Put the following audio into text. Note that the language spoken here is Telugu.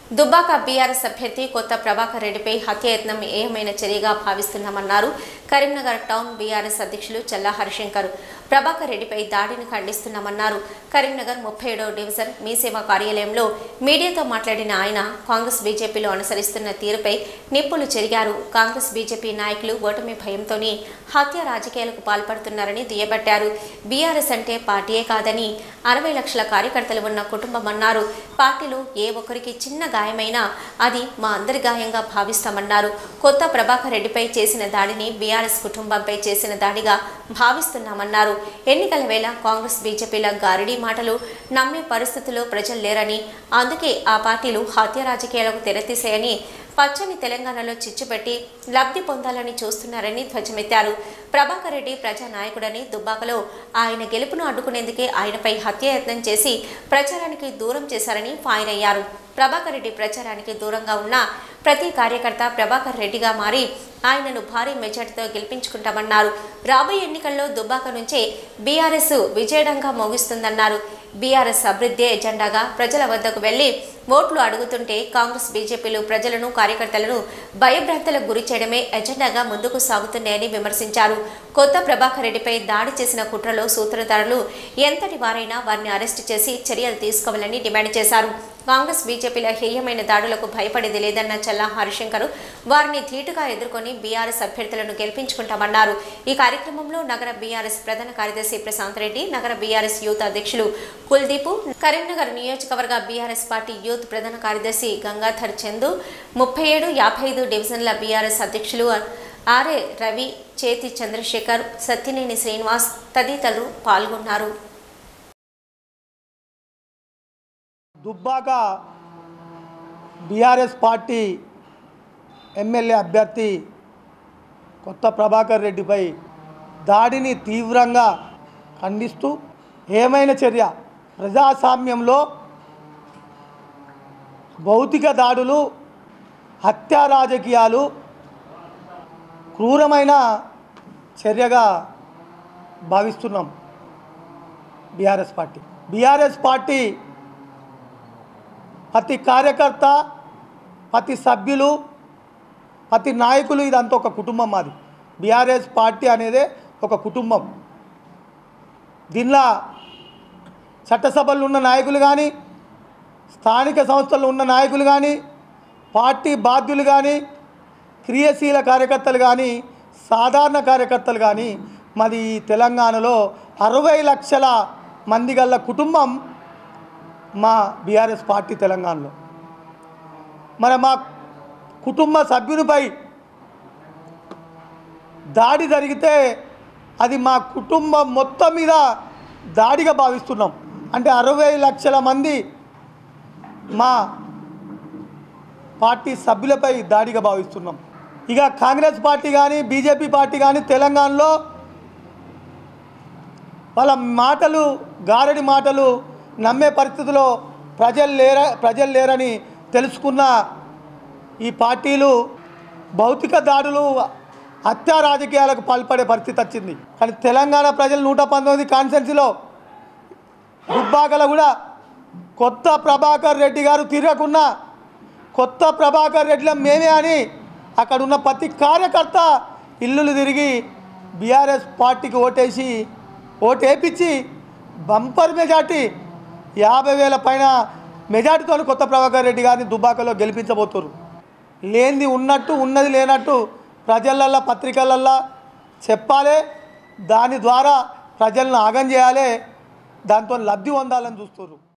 దుబ్బాక బీఆర్ఎస్ అభ్యర్థి కొత్త ప్రభాకర్ రెడ్డిపై హత్యాయత్నం ఏమైన చర్యగా భావిస్తున్నామన్నారు కరీంనగర్ టౌన్ బీఆర్ఎస్ అధ్యక్షులు చల్లా హరిశంకర్ ప్రభాకర్ రెడ్డిపై దాడిని ఖండిస్తున్నామన్నారు కరీంనగర్ ముప్పై ఏడవ డివిజన్ మీ సేవా కార్యాలయంలో మీడియాతో మాట్లాడిన ఆయన కాంగ్రెస్ బీజేపీలో అనుసరిస్తున్న తీరుపై నిప్పులు చెరిగారు కాంగ్రెస్ బీజేపీ నాయకులు ఓటమి భయంతోనే హత్య రాజకీయాలకు పాల్పడుతున్నారని దుయ్యబట్టారు బీఆర్ఎస్ అంటే పార్టీయే కాదని అరవై లక్షల కార్యకర్తలు ఉన్న కుటుంబం అన్నారు పార్టీలో ఏ ఒక్కరికి చిన్న గాయమైనా అది మా అందరి గాయంగా భావిస్తామన్నారు కొత్త ప్రభాకర్ రెడ్డిపై చేసిన దాడిని బీఆర్ఎస్ కుటుంబంపై చేసిన దాడిగా భావిస్తున్నామన్నారు ఎన్నికల వేళ కాంగ్రెస్ బీజేపీల గారడీ మాటలు నమ్మే పరిస్థితిలో ప్రజలు లేరని అందుకే ఆ పార్టీలు హత్య రాజకీయాలకు తెరతీసాయని పచ్చని తెలంగాణలో చిచ్చుపెట్టి లబ్ధి పొందాలని చూస్తున్నారని ధ్వజమెత్తారు ప్రభాకర్ రెడ్డి ప్రజానాయకుడని దుబ్బాకలో ఆయన గెలుపును అడ్డుకునేందుకే ఆయనపై హత్యాయత్నం చేసి ప్రచారానికి దూరం చేశారని ఫైర్ అయ్యారు ప్రభాకర్ రెడ్డి ప్రచారానికి దూరంగా ఉన్న ప్రతి కార్యకర్త ప్రభాకర్ రెడ్డిగా మారి ఆయనను భారీ మెజార్టీతో గెలిపించుకుంటామన్నారు రాబోయే ఎన్నికల్లో దుబ్బాక నుంచే బీఆర్ఎస్ విజయడంగా మోగిస్తుందన్నారు బీఆర్ఎస్ అభివృద్ధి ఎజెండాగా ప్రజల వద్దకు వెళ్లి ఓట్లు అడుగుతుంటే కాంగ్రెస్ బీజేపీలు ప్రజలను కార్యకర్తలను భయభ్రాంతులకు గురి చేయడమే ఎజెండాగా ముందుకు సాగుతున్నాయని విమర్శించారు కొత్త ప్రభాకర్ రెడ్డిపై దాడి చేసిన కుట్రలో సూత్రధారులు ఎంతటి వారైనా వారిని అరెస్టు చేసి చర్యలు తీసుకోవాలని డిమాండ్ చేశారు కాంగ్రెస్ బీజేపీల హేయమైన దాడులకు భయపడేది లేదన్న చల్లా హరిశంకర్ వారిని ధీటుగా ఎదుర్కొని బీఆర్ఎస్ అభ్యర్థులను గెలిపించుకుంటామన్నారు ఈ కార్యక్రమంలో నగర బీఆర్ఎస్ ప్రధాన కార్యదర్శి ప్రశాంత్ రెడ్డి నగర బీఆర్ఎస్ యూత్ అధ్యక్షులు కుల్దీపు కరీంనగర్ నియోజకవర్గ బీఆర్ఎస్ పార్టీ యూత్ ప్రధాన కార్యదర్శి గంగాధర్ చందు ముప్పై ఏడు యాభై ఐదు డివిజన్ల బీఆర్ఎస్ అధ్యక్షులు ఆర్ఏ రవి చేతి చంద్రశేఖర్ సత్యనేని శ్రీనివాస్ తదితరులు పాల్గొన్నారు దుబ్బాక బీఆర్ఎస్ పార్టీ ఎమ్మెల్యే అభ్యర్థి కొత్త ప్రభాకర్ రెడ్డిపై దాడిని తీవ్రంగా ఖండిస్తూ ఏమైన చర్య ప్రజాస్వామ్యంలో భౌతిక దాడులు హత్యా రాజకీయాలు క్రూరమైన చర్యగా భావిస్తున్నాం బీఆర్ఎస్ పార్టీ బీఆర్ఎస్ పార్టీ ప్రతి కార్యకర్త ప్రతి సభ్యులు ప్రతి నాయకులు ఇదంతా ఒక కుటుంబం మాది బీఆర్ఎస్ పార్టీ అనేదే ఒక కుటుంబం దీనిలో చట్టసభల్లో ఉన్న నాయకులు కానీ స్థానిక సంస్థల్లో ఉన్న నాయకులు కానీ పార్టీ బాధ్యులు కానీ క్రియాశీల కార్యకర్తలు కానీ సాధారణ కార్యకర్తలు కానీ మాది ఈ తెలంగాణలో అరవై లక్షల మంది గల కుటుంబం మా బీఆర్ఎస్ పార్టీ తెలంగాణలో మరి మా కుటుంబ సభ్యునిపై దాడి జరిగితే అది మా కుటుంబం మొత్తం మీద దాడిగా భావిస్తున్నాం అంటే అరవై లక్షల మంది మా పార్టీ సభ్యులపై దాడిగా భావిస్తున్నాం ఇక కాంగ్రెస్ పార్టీ కానీ బీజేపీ పార్టీ కానీ తెలంగాణలో వాళ్ళ మాటలు గారడి మాటలు నమ్మే పరిస్థితిలో ప్రజలు లేర ప్రజలు లేరని తెలుసుకున్న ఈ పార్టీలు భౌతిక దాడులు హత్యా రాజకీయాలకు పాల్పడే పరిస్థితి వచ్చింది కానీ తెలంగాణ ప్రజలు నూట పంతొమ్మిది కాన్స్టెన్సీలో దుబ్బాకల కూడా కొత్త ప్రభాకర్ రెడ్డి గారు తిరగకున్నా కొత్త ప్రభాకర్ రెడ్డిలో మేమే అని అక్కడ ఉన్న ప్రతి కార్యకర్త ఇల్లులు తిరిగి బీఆర్ఎస్ పార్టీకి ఓటేసి ఓటేపించి బంపర్ మెజార్టీ యాభై వేల పైన మెజార్టీతో కొత్త ప్రభాకర్ రెడ్డి గారిని దుబ్బాకలో గెలిపించబోతున్నారు లేనిది ఉన్నట్టు ఉన్నది లేనట్టు ప్రజలల్లో పత్రికలల్లో చెప్పాలి దాని ద్వారా ప్రజలను ఆగం చేయాలి దాంతో లబ్ధి పొందాలని చూస్తున్నారు